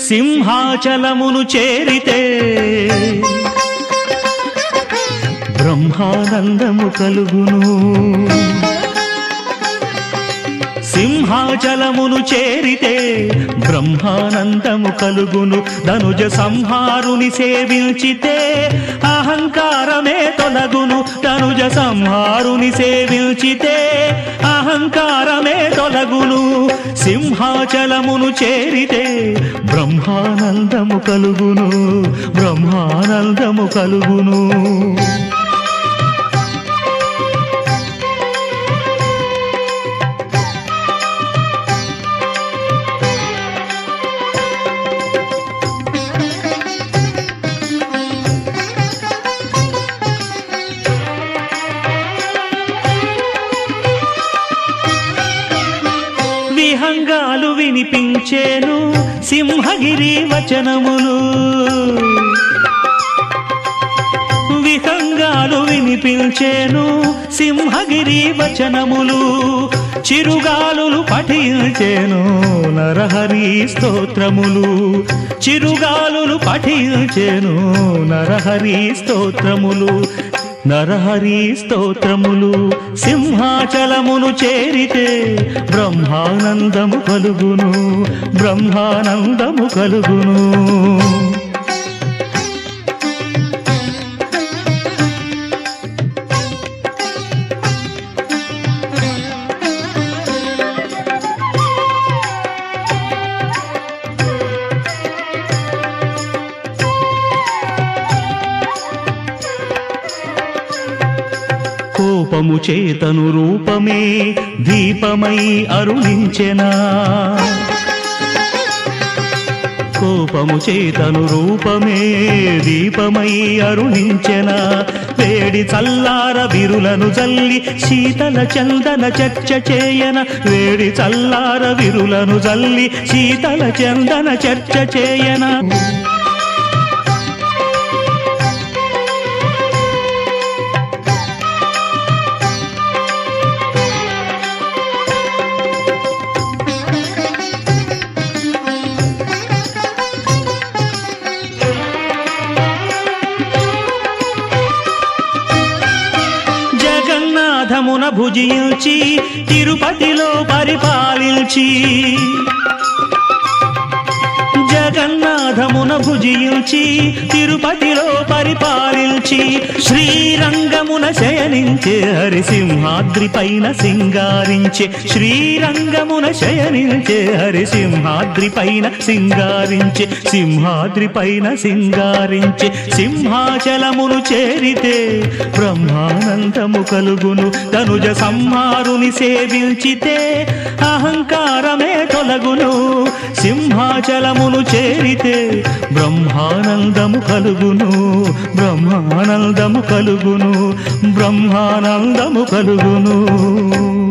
సింహాచలమును చేరితే బ్రహ్మానందము కలుగును సింహాచలమును చేరితే బ్రహ్మానందము కలుగును ధనుజ సంహారుని సేవించితే అహంకారమే తొలగును ధనుజ సంహారుని సేవించితే అహంకారమే తొలగును సింహాచలమును చేరితే బ్రహ్మానందము కలుగును బ్రహ్మానందము కలుగును విహంగాలు వినిపించేను సింహగిరి వచనములు విహంగాలు వినిపించేను సింహగిరి వచనములు చిరుగాలులు పఠించేను నరహరి స్తోత్రములు చిరుగాలులు పఠించేను నరహరి స్తోత్రములు నరహరి స్తోత్రములు సింహాచలమును చేరితే బ్రహ్మానందము కలుగును బ్రహ్మానందము కలుగును కోపము చేతను రూపమే దీపమై అరుణించెనా కోపము చేతను రూపమే దీపమై అరుణించెన వేడి చల్లార విరులను జల్లి శీతల చందన చర్చ చేయన వేడి చల్లార విరులను జల్లి శీతల చందన చర్చ చేయన జగన్నాథమున భుజించి తిరుపతిలో పరిపాలించి జగన్నాథమున భుజించి తిరుపతిలో పరిపాలించి శ్రీరంగమున శయనించే హరిసింహాద్రి పైన సింగారించే శ్రీరంగమున శయనించే హరిసింహాద్రి పైన సింగారించే సింహాద్రి పైన సింగారించే సింహాచలమును చేరితే బ్రహ్మానందము కలుగును తనుజ సంహారుని సేవించితే అహంకారమే తొలగును సింహాచలమును చేరితే బ్రహ్మానందము కలుగును బ్రహ్మానందము కలుగును బ్రహ్మానందము కలుగును